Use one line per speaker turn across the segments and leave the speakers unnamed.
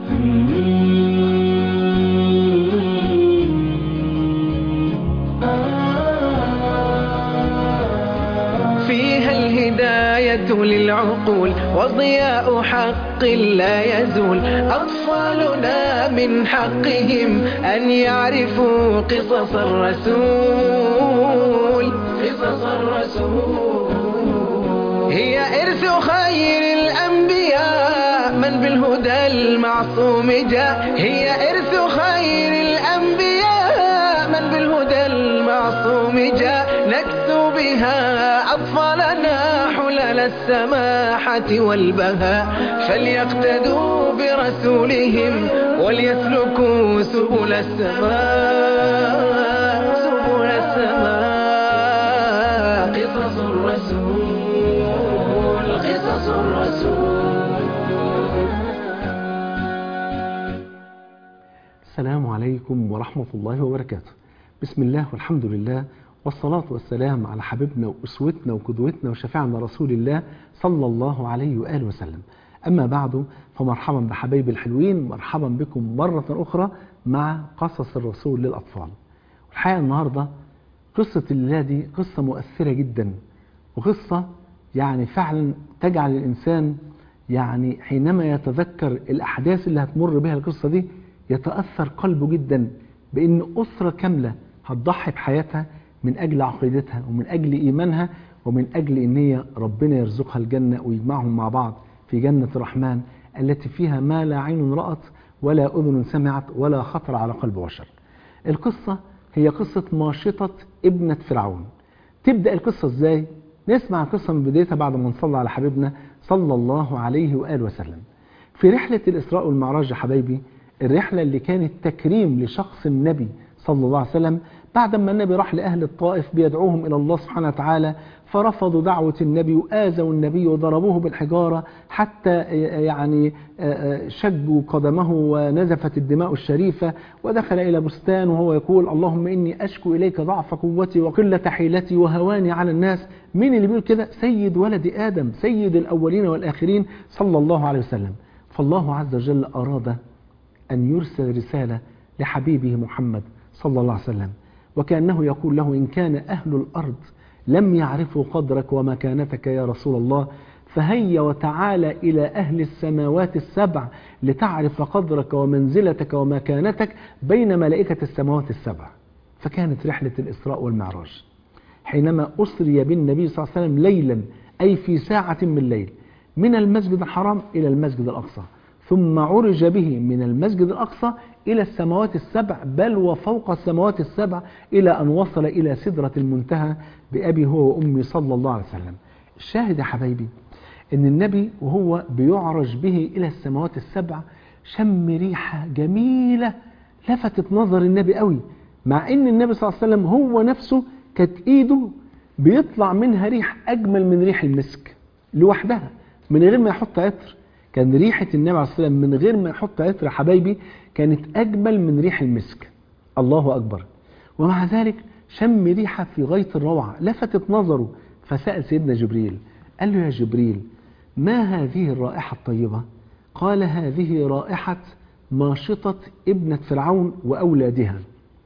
فيها الهداية للعقول وضياء حق لا يزول أطفالنا من حقهم أن يعرفوا قصص الرسول قصص الرسول هي إرث خير الأنبياء من بالهدى المعصوم جاء هي إرث خير الأنبياء من بالهدى المعصوم جاء نكسو بها أطفالنا حلل السماحة والبهاء فليقتدوا برسولهم وليسلكوا سبل السماء سبل السماء قصص الرسول قصص الرسول
السلام عليكم ورحمة الله وبركاته بسم الله والحمد لله والصلاة والسلام على حبيبنا وأسوتنا وقدوتنا وشفيعنا رسول الله صلى الله عليه وآله وسلم أما بعد فمرحبا بحبايبي الحلوين مرحبا بكم مرة أخرى مع قصص الرسول للأطفال والحقيقة النهاردة قصة الليلة دي قصة مؤثرة جدا وقصة يعني فعلا تجعل الإنسان يعني حينما يتذكر الأحداث اللي هتمر بها القصة دي يتأثر قلبه جدا بأن أسرة كاملة هتضحي بحياتها من أجل عقيدتها ومن أجل إيمانها ومن أجل أن هي ربنا يرزقها الجنة ويجمعهم مع بعض في جنة الرحمن التي فيها ما لا عين رأت ولا أذن سمعت ولا خطر على قلب بشر القصة هي قصة ماشطة ابنة فرعون تبدأ القصة ازاي؟ نسمع القصة من بدايتها بعد ما نصلي على حبيبنا صلى الله عليه وآله وسلم في رحلة الإسراء والمعراج يا حبايبي الرحلة اللي كانت تكريم لشخص النبي صلى الله عليه وسلم بعد ما النبي راح لأهل الطائف بيدعوهم إلى الله سبحانه وتعالى فرفضوا دعوة النبي وآذوا النبي وضربوه بالحجارة حتى يعني شجوا قدمه ونزفت الدماء الشريفة ودخل إلى بستان وهو يقول اللهم إني أشكو إليك ضعف قوتي وقلة حيلتي وهواني على الناس مين اللي بيقول كده سيد ولد آدم سيد الأولين والآخرين صلى الله عليه وسلم فالله عز وجل أراد أن يرسل رسالة لحبيبه محمد صلى الله عليه وسلم وكأنه يقول له إن كان أهل الأرض لم يعرفوا قدرك ومكانتك يا رسول الله فهيا وتعالى إلى أهل السماوات السبع لتعرف قدرك ومنزلتك ومكانتك بين ملائكة السماوات السبع فكانت رحلة الإسراء والمعراج حينما أسري بالنبي صلى الله عليه وسلم ليلا أي في ساعة من الليل من المسجد الحرام إلى المسجد الأقصى ثم عرج به من المسجد الأقصى إلى السماوات السبع بل وفوق السماوات السبع إلى أن وصل إلى سدرة المنتهى بأبي هو وأمي صلى الله عليه وسلم الشاهد يا حبايبي أن النبي وهو بيعرج به إلى السماوات السبع شم ريحة جميلة لفتت نظر النبي قوي مع أن النبي صلى الله عليه وسلم هو نفسه كانت إيده بيطلع منها ريح أجمل من ريح المسك لوحدها من غير ما يحط عطر كان ريحة النبي عليه الصلاة والسلام من غير ما يحط عطر يا حبايبي كانت أجمل من ريح المسك الله أكبر ومع ذلك شم ريحة في غاية الروعة لفتت نظره فسأل سيدنا جبريل قال له يا جبريل ما هذه الرائحة الطيبة قال هذه رائحة ماشطة ابنة فرعون وأولادها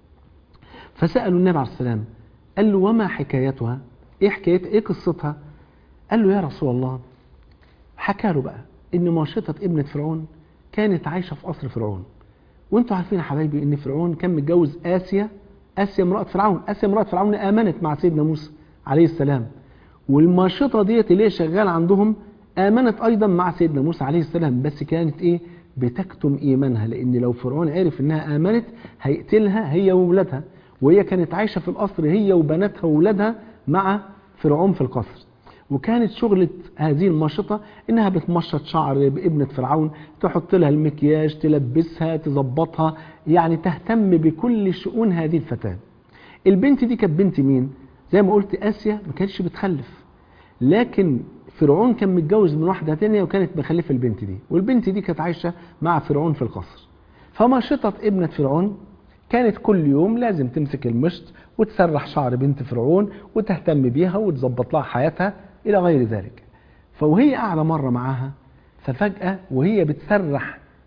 فسألوا النبي عليه السلام قال له وما حكايتها ايه حكايتها ايه قصتها قال له يا رسول الله حكى له بقى ان ماشطة ابنة فرعون كانت عايشة في قصر فرعون وانتوا عارفين يا حبايبي ان فرعون كان متجوز آسيا آسيا امرأة فرعون آسيا امرأة فرعون آمنت مع سيدنا موسى عليه السلام والماشطة ديت اللي هي شغالة عندهم آمنت أيضا مع سيدنا موسى عليه السلام بس كانت إيه بتكتم إيمانها لأن لو فرعون عرف إنها آمنت هيقتلها هي وولادها وهي كانت عايشة في القصر هي وبناتها وولادها مع فرعون في القصر وكانت شغلة هذه الماشطة إنها بتمشط شعر ابنة فرعون تحط لها المكياج تلبسها تظبطها يعني تهتم بكل شؤون هذه الفتاة البنت دي كانت بنت مين؟ زي ما قلت آسيا ما كانتش بتخلف لكن فرعون كان متجوز من واحدة تانية وكانت مخلفة البنت دي والبنت دي كانت عايشة مع فرعون في القصر فماشطة ابنة فرعون كانت كل يوم لازم تمسك المشط وتسرح شعر بنت فرعون وتهتم بيها وتظبط لها حياتها إلى غير ذلك فوهي قاعدة مرة معاها ففجأة وهي بتسرح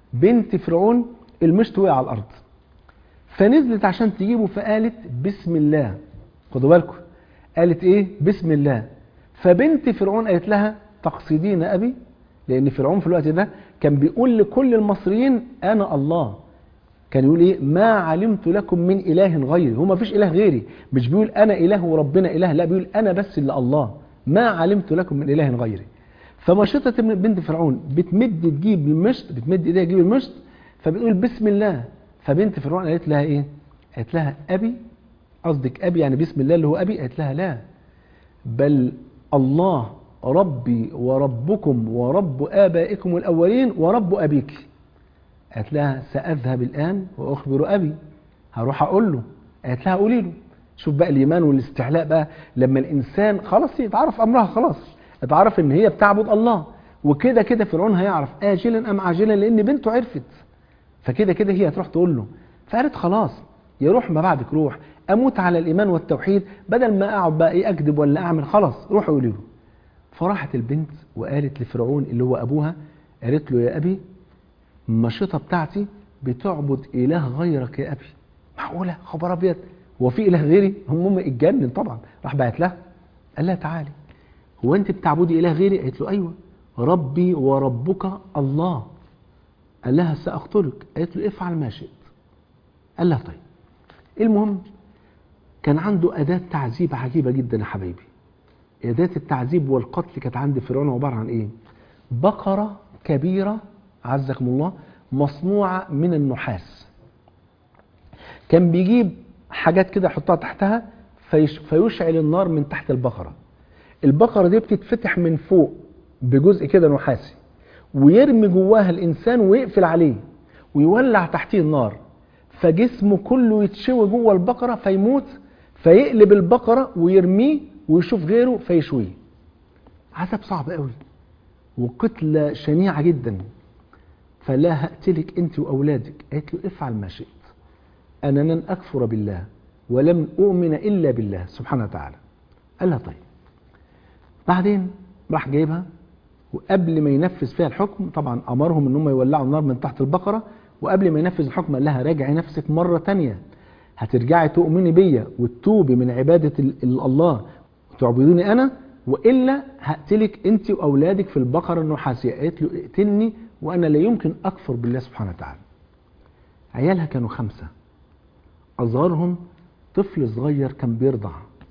بنت فرعون المشط وقع على الارض فنزلت عشان تجيبه فقالت بسم الله خدوا بالكم قالت ايه بسم الله فبنت فرعون قالت لها تقصدين ابي لان فرعون في الوقت ده كان بيقول لكل المصريين انا الله كان يقول ايه ما علمت لكم من اله غيري هو ما فيش اله غيري مش بيقول انا اله وربنا اله لا بيقول انا بس اللي الله ما علمت لكم من اله غيري فمشطة من بنت فرعون بتمد تجيب المشط بتمد ايديها تجيب المشط فبتقول بسم الله فبنت فرعون قالت لها ايه قالت لها ابي قصدك ابي يعني بسم الله اللي هو ابي قالت لها لا بل الله ربي وربكم ورب آبائكم الأولين ورب أبيك قالت لها سأذهب الآن وأخبر أبي هروح أقول له قالت لها قولي له شوف بقى الإيمان والاستعلاء بقى لما الإنسان خلاص يتعرف أمرها خلاص اتعرف إن هي بتعبد الله وكده كده فرعون هيعرف آجلا أم عاجلا لأن بنته عرفت فكده كده هي هتروح تقول له فقالت خلاص يروح ما بعدك روح اموت على الايمان والتوحيد بدل ما اقعد بقى ايه اكذب ولا اعمل خلاص روح قولي له فراحت البنت وقالت لفرعون اللي هو ابوها قالت له يا ابي المشيطه بتاعتي بتعبد اله غيرك يا ابي معقوله خبر ابيض هو في اله غيري هم اتجنن طبعا راح بعت لها قال لها تعالي هو انت بتعبدي اله غيري قالت له ايوه ربي وربك الله قال لها ساقتلك قالت له افعل ما شئت قال لها طيب المهم كان عنده أداة تعذيب عجيبة جدا يا حبايبي أداة التعذيب والقتل كانت عند فرعون عبارة عن إيه بقرة كبيرة عزكم الله مصنوعة من النحاس كان بيجيب حاجات كده يحطها تحتها فيش فيشعل النار من تحت البقرة البقرة دي بتتفتح من فوق بجزء كده نحاسي ويرمي جواها الإنسان ويقفل عليه ويولع تحتيه النار فجسمه كله يتشوي جوه البقرة فيموت فيقلب البقرة ويرميه ويشوف غيره فيشويه عذاب صعب قوي وقتلة شنيعة جدا فلا هقتلك انت واولادك قالت له افعل ما شئت انا لن اكفر بالله ولم اؤمن الا بالله سبحانه وتعالى قال لها طيب بعدين راح جايبها وقبل ما ينفذ فيها الحكم طبعا امرهم ان هم يولعوا النار من تحت البقره وقبل ما ينفذ الحكم قال لها راجعي نفسك مره تانية هترجعي تؤمني بيا وتتوبي من عباده الله وتعبدوني انا والا هقتلك انت واولادك في البقره النحاسيه قالت له اقتلني وانا لا يمكن اكفر بالله سبحانه وتعالى عيالها كانوا خمسه اصغرهم طفل صغير كان بيرضع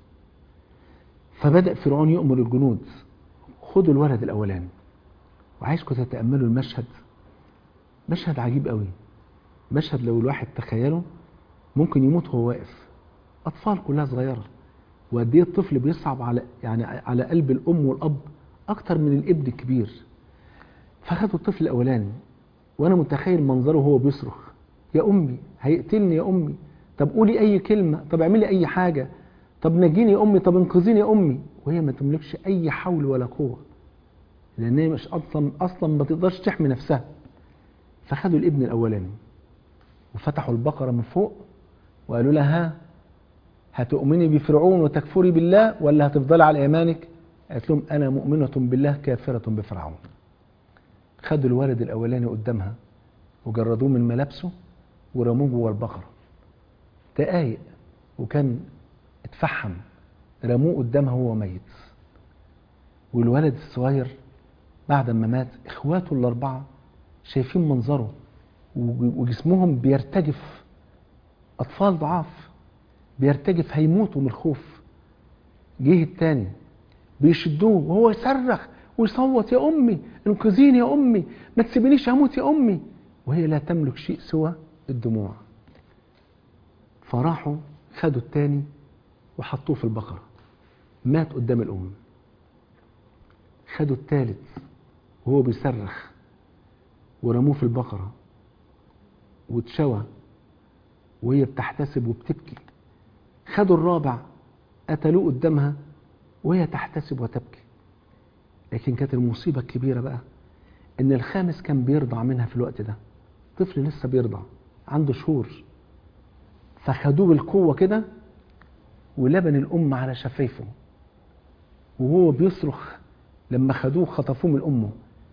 فبدا فرعون يامر الجنود خدوا الولد الاولاني وعايزكم تتاملوا المشهد مشهد عجيب قوي مشهد لو الواحد تخيله ممكن يموت وهو واقف اطفال كلها صغيره وقد ايه الطفل بيصعب على يعني على قلب الام والاب اكتر من الابن الكبير فخدوا الطفل الاولاني وانا متخيل منظره وهو بيصرخ يا امي هيقتلني يا امي طب قولي اي كلمه طب اعملي اي حاجه طب نجيني يا امي طب انقذيني يا امي وهي ما تملكش اي حول ولا قوه لان هي مش اصلا اصلا ما تقدرش تحمي نفسها فخدوا الابن الاولاني وفتحوا البقره من فوق وقالوا لها ها هتؤمني بفرعون وتكفري بالله ولا هتفضلي على ايمانك قالت لهم انا مؤمنه بالله كافره بفرعون خدوا الولد الاولاني قدامها وجردوه من ملابسه ورموه جوه البقره دقايق وكان اتفحم رموه قدامها وهو ميت والولد الصغير بعد ما مات اخواته الاربعه شايفين منظره وجسمهم بيرتجف اطفال ضعاف بيرتجف هيموتوا من الخوف جه التاني بيشدوه وهو يصرخ ويصوت يا امي انقذيني يا امي ما تسيبنيش اموت يا امي وهي لا تملك شيء سوى الدموع فراحوا خدوا التاني وحطوه في البقرة مات قدام الأم خدوا التالت وهو بيصرخ ورموه في البقرة واتشوى وهي بتحتسب وبتبكي خدوا الرابع قتلوه قدامها وهي تحتسب وتبكي لكن كانت المصيبة الكبيرة بقى ان الخامس كان بيرضع منها في الوقت ده طفل لسه بيرضع عنده شهور فخدوه بالقوة كده ولبن الأم على شفايفه وهو بيصرخ لما خدوه خطفوه من أمه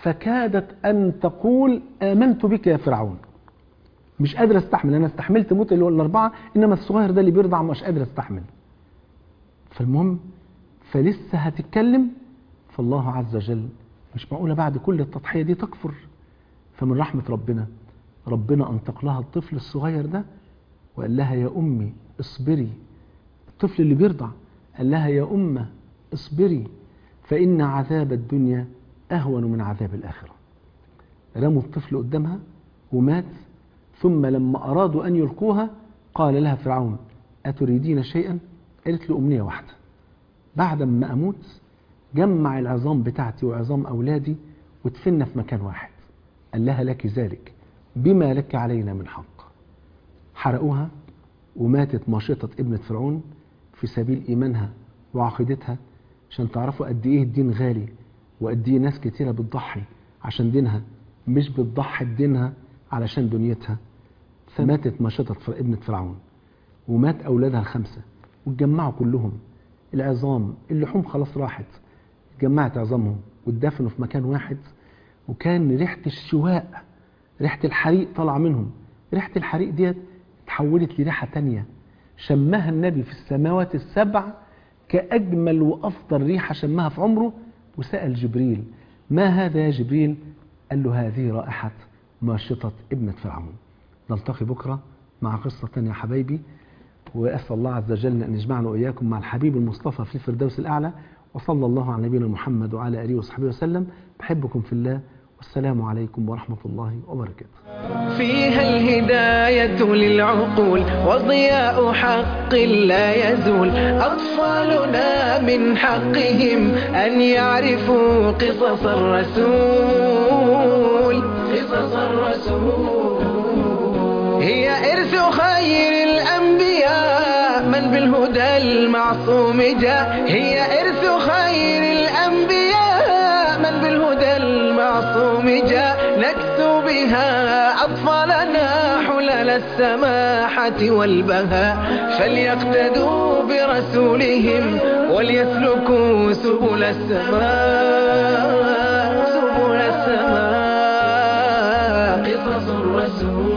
فكادت أن تقول آمنت بك يا فرعون مش قادر استحمل انا استحملت موت اللي هو الاربعه انما الصغير ده اللي بيرضع مش قادر استحمل فالمهم فلسه هتتكلم فالله عز وجل مش معقوله بعد كل التضحيه دي تكفر فمن رحمه ربنا ربنا انطق لها الطفل الصغير ده وقال لها يا امي اصبري الطفل اللي بيرضع قال لها يا امه اصبري فان عذاب الدنيا اهون من عذاب الاخره رموا الطفل قدامها ومات ثم لما أرادوا أن يلقوها قال لها فرعون أتريدين شيئا قالت له أمنية واحدة بعد ما أموت جمع العظام بتاعتي وعظام أولادي وادفننا في مكان واحد قال لها لك ذلك بما لك علينا من حق حرقوها وماتت ماشطة ابنة فرعون في سبيل إيمانها وعقيدتها عشان تعرفوا قد إيه الدين غالي وقد إيه ناس كتيرة بتضحي عشان دينها مش بتضحي بدينها علشان دنيتها فماتت ماشطة ابنة فرعون ومات أولادها الخمسة واتجمعوا كلهم العظام اللحوم خلاص راحت اتجمعت عظامهم واتدفنوا في مكان واحد وكان ريحة الشواء ريحة الحريق طالعة منهم ريحة الحريق ديت اتحولت لريحة تانية شمها النبي في السماوات السبع كأجمل وأفضل ريحة شمها في عمره وسأل جبريل ما هذا يا جبريل قال له هذه رائحة ماشطة ابنة فرعون نلتقي بكرة مع قصة تانية يا حبايبي وأسأل الله عز وجل أن يجمعنا وإياكم مع الحبيب المصطفى في الفردوس الأعلى وصلى الله على نبينا محمد وعلى آله وصحبه وسلم بحبكم في الله والسلام عليكم ورحمة الله وبركاته
فيها الهداية للعقول وضياء حق لا يزول أطفالنا من حقهم أن يعرفوا قصص الرسول قصص الرسول هي إرث خير الأنبياء من بالهدى المعصوم جاء هي إرث خير الأنبياء من بالهدى المعصوم جاء نكسو بها أطفالنا حلل السماحة والبهاء فليقتدوا برسولهم وليسلكوا سبل السماء سبل السماء قصص الرسول